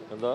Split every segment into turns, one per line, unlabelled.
എന്താ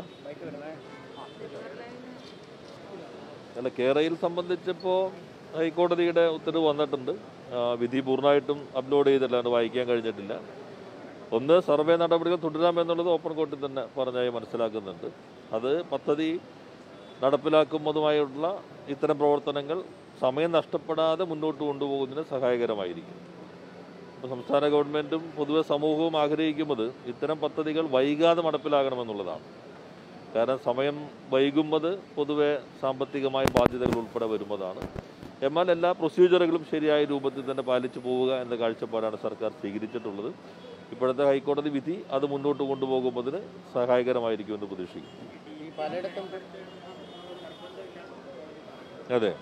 അല്ല കേരയിൽ സംബന്ധിച്ചപ്പോൾ ഹൈക്കോടതിയുടെ ഉത്തരവ് വന്നിട്ടുണ്ട് ആ, വിധി പൂർണ്ണമായിട്ടും അപ്ലോഡ് ചെയ്തില്ലാണ്ട് വായിക്കാൻ കഴിഞ്ഞിട്ടില്ല ഒന്ന് സർവേ നടപടികൾ തുടരാമെന്നുള്ളത് ഓപ്പൺ കോർട്ടിൽ തന്നെ പറഞ്ഞായി മനസ്സിലാക്കുന്നുണ്ട് അത് പദ്ധതി നടപ്പിലാക്കുന്നതുമായുള്ള ഇത്തരം പ്രവർത്തനങ്ങൾ സമയം നഷ്ടപ്പെടാതെ മുന്നോട്ട് കൊണ്ടുപോകുന്നതിന് സഹായകരമായിരിക്കും ഇപ്പോൾ സംസ്ഥാന ഗവൺമെൻറ്റും പൊതുവെ സമൂഹവും ആഗ്രഹിക്കുന്നത് ഇത്തരം പദ്ധതികൾ വൈകാതെ നടപ്പിലാകണമെന്നുള്ളതാണ് കാരണം സമയം വൈകുന്നത് പൊതുവെ സാമ്പത്തികമായ ബാധ്യതകൾ ഉൾപ്പെടെ വരുന്നതാണ് എന്നാൽ എല്ലാ പ്രൊസീജിയറുകളും ശരിയായ രൂപത്തിൽ തന്നെ പാലിച്ചു പോവുക എന്ന കാഴ്ചപ്പാടാണ് സർക്കാർ സ്വീകരിച്ചിട്ടുള്ളത് ഇപ്പോഴത്തെ ഹൈക്കോടതി വിധി അത് മുന്നോട്ട് കൊണ്ടുപോകുന്നതിന് സഹായകരമായിരിക്കുമെന്ന് പ്രതീക്ഷിക്കുന്നു
ഈ പലയിടത്തും
അതെ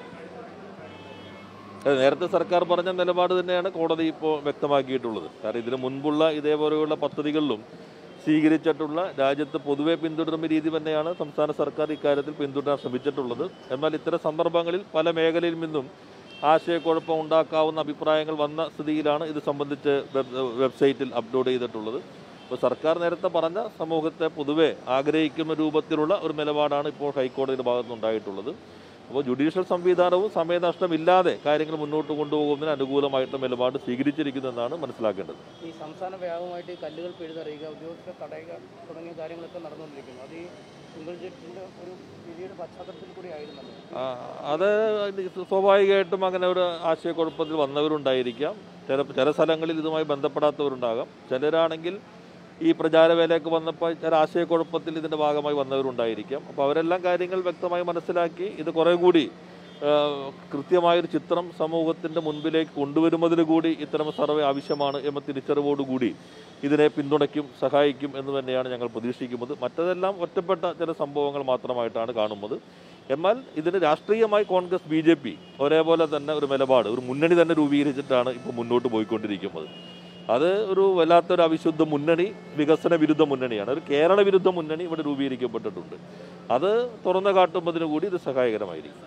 അതെ നേരത്തെ സർക്കാർ പറഞ്ഞ നിലപാട് തന്നെയാണ് കോടതി ഇപ്പോൾ വ്യക്തമാക്കിയിട്ടുള്ളത് കാരണം ഇതിന് മുൻപുള്ള ഇതേപോലെയുള്ള പദ്ധതികളിലും സ്വീകരിച്ചിട്ടുള്ള രാജ്യത്ത് പൊതുവെ പിന്തുടരുന്ന രീതി തന്നെയാണ് സംസ്ഥാന സർക്കാർ ഇക്കാര്യത്തിൽ പിന്തുടരാൻ ശ്രമിച്ചിട്ടുള്ളത് എന്നാൽ ഇത്തരം സന്ദർഭങ്ങളിൽ പല മേഖലയിൽ നിന്നും ആശയക്കുഴപ്പം ഉണ്ടാക്കാവുന്ന അഭിപ്രായങ്ങൾ വന്ന സ്ഥിതിയിലാണ് ഇത് സംബന്ധിച്ച് വെബ് വെബ്സൈറ്റിൽ അപ്ലോഡ് ചെയ്തിട്ടുള്ളത് ഇപ്പോൾ സർക്കാർ നേരത്തെ പറഞ്ഞ സമൂഹത്തെ പൊതുവെ ആഗ്രഹിക്കുന്ന രൂപത്തിലുള്ള ഒരു നിലപാടാണ് ഇപ്പോൾ ഹൈക്കോടതിയുടെ ഭാഗത്തുനിന്നുണ്ടായിട്ടുള്ളത് അപ്പോൾ ജുഡീഷ്യൽ സംവിധാനവും സമയനഷ്ടമില്ലാതെ കാര്യങ്ങൾ മുന്നോട്ട് കൊണ്ടുപോകുന്നതിന് അനുകൂലമായിട്ടുള്ള നിലപാട് സ്വീകരിച്ചിരിക്കുന്നതെന്നാണ് മനസ്സിലാക്കേണ്ടത്
ഈ സംസ്ഥാന വ്യാപകമായിട്ട് ഈ കല്ലുകൾ പിഴുതെറിയുക ഉദ്യോഗസ്ഥരെ തടയുക തുടങ്ങിയ കാര്യങ്ങളൊക്കെ നടന്നുകൊണ്ടിരിക്കുന്നു അത് ഈ സിംഗിൾ ജഡ്ജിന്റെ ഒരു വിധിയുടെ പശ്ചാത്തലത്തിൽ കൂടി ആയിരുന്നല്ലോ
ആ, അത് സ്വാഭാവികമായിട്ടും അങ്ങനെ ഒരു ആശയക്കുഴപ്പത്തിൽ വന്നവരുണ്ടായിരിക്കാം ചില ചില സ്ഥലങ്ങളിൽ ഇതുമായി ബന്ധപ്പെടാത്തവരുണ്ടാകാം ചിലരാണെങ്കിൽ ഈ പ്രചാരവേലയൊക്കെ വന്നപ്പോൾ ചില ആശയക്കുഴപ്പത്തിൽ ഇതിൻ്റെ ഭാഗമായി വന്നവരുണ്ടായിരിക്കാം അപ്പോൾ അവരെല്ലാം കാര്യങ്ങൾ വ്യക്തമായി മനസ്സിലാക്കി ഇത് കുറേ കൂടി ആ, കൃത്യമായൊരു ചിത്രം സമൂഹത്തിൻ്റെ മുൻപിലേക്ക് കൊണ്ടുവരുന്നതിന് കൂടി ഇത്തരം സർവേ ആവശ്യമാണ് എന്ന തിരിച്ചറിവോടുകൂടി ഇതിനെ പിന്തുണയ്ക്കും സഹായിക്കും എന്ന് തന്നെയാണ് ഞങ്ങൾ പ്രതീക്ഷിക്കുന്നത് മറ്റതെല്ലാം ഒറ്റപ്പെട്ട ചില സംഭവങ്ങൾ മാത്രമായിട്ടാണ് കാണുന്നത് എന്നാൽ ഇതിന് രാഷ്ട്രീയമായി കോൺഗ്രസ് ബി ജെ പി ഒരേപോലെ തന്നെ ഒരു നിലപാട് ഒരു മുന്നണി തന്നെ രൂപീകരിച്ചിട്ടാണ് ഇപ്പോൾ മുന്നോട്ട് പോയിക്കൊണ്ടിരിക്കുന്നത് അത് ഒരു വല്ലാത്തൊരു അവിശുദ്ധ മുന്നണി വികസന വിരുദ്ധ മുന്നണിയാണ് ഒരു കേരള വിരുദ്ധ മുന്നണി ഇവിടെ രൂപീകരിക്കപ്പെട്ടിട്ടുണ്ട് അത് തുറന്നു കാട്ടുന്നതിന് കൂടി ഇത് സഹായകരമായിരിക്കും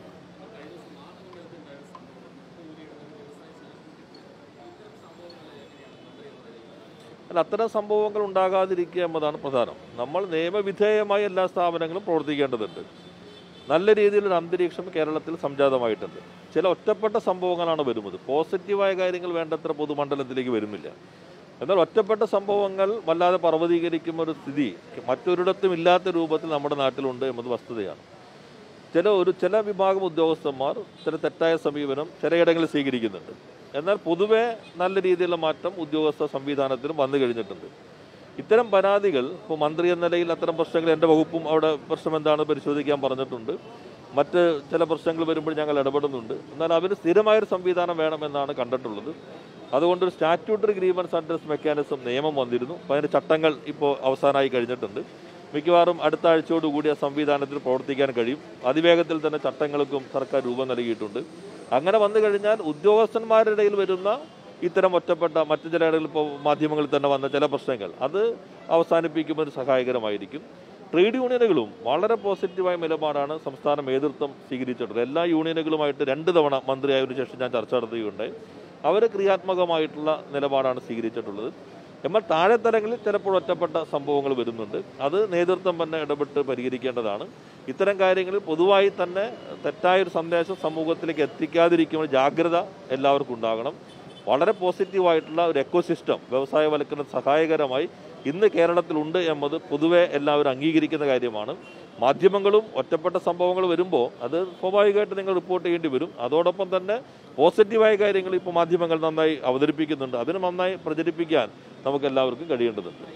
അല്ല അത്തരം സംഭവങ്ങൾ ഉണ്ടാകാതിരിക്കുക എന്നതാണ് പ്രധാനം നമ്മൾ നിയമവിധേയമായി എല്ലാ സ്ഥാപനങ്ങളും പ്രവർത്തിക്കേണ്ടതുണ്ട് നല്ല രീതിയിലൊരു അന്തരീക്ഷം കേരളത്തിൽ സംജാതമായിട്ടുണ്ട് ചില ഒറ്റപ്പെട്ട സംഭവങ്ങളാണ് വരുന്നത് പോസിറ്റീവായ കാര്യങ്ങൾ വേണ്ടത്ര പൊതുമണ്ഡലത്തിലേക്ക് വരുന്നില്ല എന്നാൽ ഒറ്റപ്പെട്ട സംഭവങ്ങൾ വല്ലാതെ പർവ്വതീകരിക്കുന്ന ഒരു സ്ഥിതി മറ്റൊരിടത്തും ഇല്ലാത്ത രൂപത്തിൽ നമ്മുടെ നാട്ടിലുണ്ട് എന്നത് വസ്തുതയാണ് ചില ഒരു ചില വിഭാഗം ഉദ്യോഗസ്ഥന്മാർ ചില തെറ്റായ സമീപനം ചിലയിടങ്ങളിൽ സ്വീകരിക്കുന്നുണ്ട് എന്നാൽ പൊതുവെ നല്ല രീതിയിലുള്ള മാറ്റം ഉദ്യോഗസ്ഥ സംവിധാനത്തിലും വന്നു കഴിഞ്ഞിട്ടുണ്ട് ഇത്തരം പരാതികൾ ഇപ്പോൾ മന്ത്രി എന്ന നിലയിൽ അത്തരം പ്രശ്നങ്ങൾ എൻ്റെ വകുപ്പും അവിടെ പ്രശ്നം എന്താണ് പരിശോധിക്കാൻ പറഞ്ഞിട്ടുണ്ട് മറ്റ് ചില പ്രശ്നങ്ങൾ വരുമ്പോൾ ഞങ്ങൾ ഇടപെടുന്നുണ്ട് എന്നാൽ അതിന് സ്ഥിരമായൊരു സംവിധാനം വേണമെന്നാണ് കണ്ടിട്ടുള്ളത് അതുകൊണ്ട് ഒരു സ്റ്റാറ്റ്യൂട്ടറി ഗ്രീവൻസ് അഡ്രസ് മെക്കാനിസം നിയമം വന്നിരുന്നു അപ്പോൾ അതിൻ്റെ ചട്ടങ്ങൾ ഇപ്പോൾ അവസാനമായി കഴിഞ്ഞിട്ടുണ്ട് മിക്കവാറും അടുത്ത ആഴ്ചയോടുകൂടി ആ സംവിധാനത്തിൽ പ്രവർത്തിക്കാൻ കഴിയും അതിവേഗത്തിൽ തന്നെ ചട്ടങ്ങൾക്കും സർക്കാർ രൂപം നൽകിയിട്ടുണ്ട് അങ്ങനെ വന്നു കഴിഞ്ഞാൽ ഉദ്യോഗസ്ഥന്മാരുടെ ഇടയിൽ വരുന്ന ഇത്തരം ഒറ്റപ്പെട്ട മറ്റു ചില ഇടങ്ങളിൽ ഇപ്പോൾ മാധ്യമങ്ങളിൽ തന്നെ വന്ന ചില പ്രശ്നങ്ങൾ അത് അവസാനിപ്പിക്കുമ്പോൾ സഹായകരമായിരിക്കും ട്രേഡ് യൂണിയനുകളും വളരെ പോസിറ്റീവായ നിലപാടാണ് സംസ്ഥാന നേതൃത്വം സ്വീകരിച്ചിട്ടുള്ളത് എല്ലാ യൂണിയനുകളുമായിട്ട് രണ്ട് തവണ മന്ത്രിയായതിനു ശേഷം ഞാൻ ചർച്ച നടത്തുകയുണ്ടായി അവർ ക്രിയാത്മകമായിട്ടുള്ള നിലപാടാണ് സ്വീകരിച്ചിട്ടുള്ളത് എന്നാൽ താഴെത്തലങ്ങളിൽ ചിലപ്പോൾ ഒറ്റപ്പെട്ട സംഭവങ്ങൾ വരുന്നുണ്ട് അത് നേതൃത്വം തന്നെ ഇടപെട്ട് പരിഹരിക്കേണ്ടതാണ് ഇത്തരം കാര്യങ്ങളിൽ പൊതുവായി തന്നെ തെറ്റായൊരു സന്ദേശം സമൂഹത്തിലേക്ക് എത്തിക്കാതിരിക്കുമ്പോൾ ജാഗ്രത എല്ലാവർക്കും ഉണ്ടാകണം വളരെ പോസിറ്റീവായിട്ടുള്ള ഒരു എക്കോസിസ്റ്റം വ്യവസായവൽക്കരണം സഹായകരമായി ഇന്ന് കേരളത്തിലുണ്ട് എന്നത് പൊതുവെ എല്ലാവരും അംഗീകരിക്കുന്ന കാര്യമാണ് മാധ്യമങ്ങളും ഒറ്റപ്പെട്ട സംഭവങ്ങൾ വരുമ്പോൾ അത് സ്വാഭാവികമായിട്ട് നിങ്ങൾ റിപ്പോർട്ട് ചെയ്യേണ്ടി വരും അതോടൊപ്പം തന്നെ പോസിറ്റീവായ കാര്യങ്ങൾ ഇപ്പോൾ മാധ്യമങ്ങൾ നന്നായി അവതരിപ്പിക്കുന്നുണ്ട് അതിന് നന്നായി പ്രചരിപ്പിക്കാൻ നമുക്ക് എല്ലാവർക്കും കഴിയേണ്ടതുണ്ട്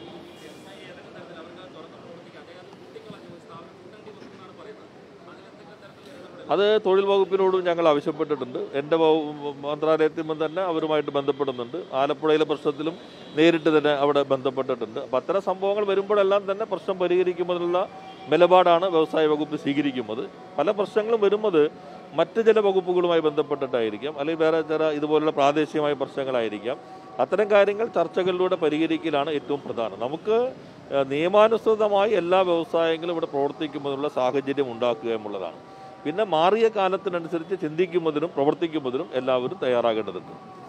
അത് തൊഴിൽ വകുപ്പിനോടും ഞങ്ങൾ ആവശ്യപ്പെട്ടിട്ടുണ്ട് എൻ്റെ വകു- മന്ത്രാലയത്തിൽ നിന്ന് തന്നെ അവരുമായിട്ട് ബന്ധപ്പെടുന്നുണ്ട് ആലപ്പുഴയിലെ പ്രശ്നത്തിലും നേരിട്ട് തന്നെ അവിടെ ബന്ധപ്പെട്ടിട്ടുണ്ട് അപ്പം അത്തരം സംഭവങ്ങൾ വരുമ്പോഴെല്ലാം തന്നെ പ്രശ്നം പരിഹരിക്കുന്നതിനുള്ള നിലപാടാണ് വ്യവസായ വകുപ്പ് സ്വീകരിക്കുന്നത് പല പ്രശ്നങ്ങളും വരുന്നത് മറ്റ് ചില വകുപ്പുകളുമായി ബന്ധപ്പെട്ടിട്ടായിരിക്കാം അല്ലെങ്കിൽ വേറെ ചില ഇതുപോലുള്ള പ്രാദേശികമായ പ്രശ്നങ്ങളായിരിക്കാം അത്തരം കാര്യങ്ങൾ ചർച്ചകളിലൂടെ പരിഹരിക്കലാണ് ഏറ്റവും പ്രധാനം നമുക്ക് ഏഹ്, നിയമാനുസൃതമായി എല്ലാ വ്യവസായങ്ങളും ഇവിടെ പ്രവർത്തിക്കുന്നതിനുള്ള സാഹചര്യം ഉണ്ടാക്കുക എന്നുള്ളതാണ് പിന്നെ മാറിയ കാലത്തിനനുസരിച്ച് ചിന്തിക്കുന്നതിനും പ്രവർത്തിക്കുന്നതിനും എല്ലാവരും തയ്യാറാകേണ്ടതുണ്ട്